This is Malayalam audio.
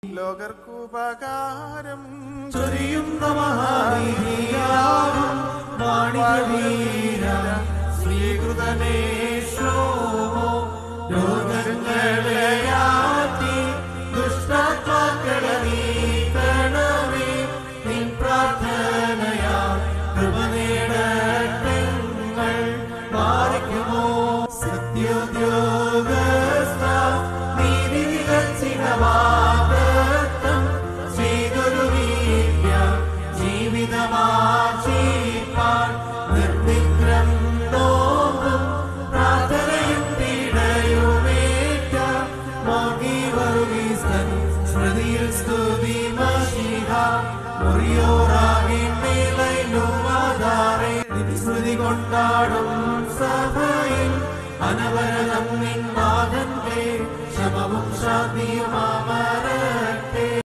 ലോകർക്കുപകാരം ചൊരിയുന്ന മഹാനീയാകും വാണികവീര ശ്രീകൃതനേശ്വരോ രോഗങ്ങളെയാറ്റി ദുഷ്ടാത്മാക്കളെ നീക്കണമേ നിൻ പ്രാർത്ഥനയാ കൃപ നേടട്ടെങ്ങൾ പാലിക്കുമോ സത്യോദ്യോഗസ്ഥ നീതി വികസിത വാദത്തം ശ്രീഗുരുവീര്യ ജീവിതമാചീപ്പാൻ നിർവിഘ്നം നോമ്പും പ്രാർത്ഥനയും പീഡയുമേറ്റ മോഗി വർഗീസ്തൻ സ്മൃതിയിൽ സ്തുതി മഷിഹ മുറിയോറാകി മേലയിലുമാധാരെ സ്മൃതി കൊണ്ടാടും സഭയിൽ അനവരതം നിൻ നാഥന്റെ ശമവും ശാന്തിയും അമര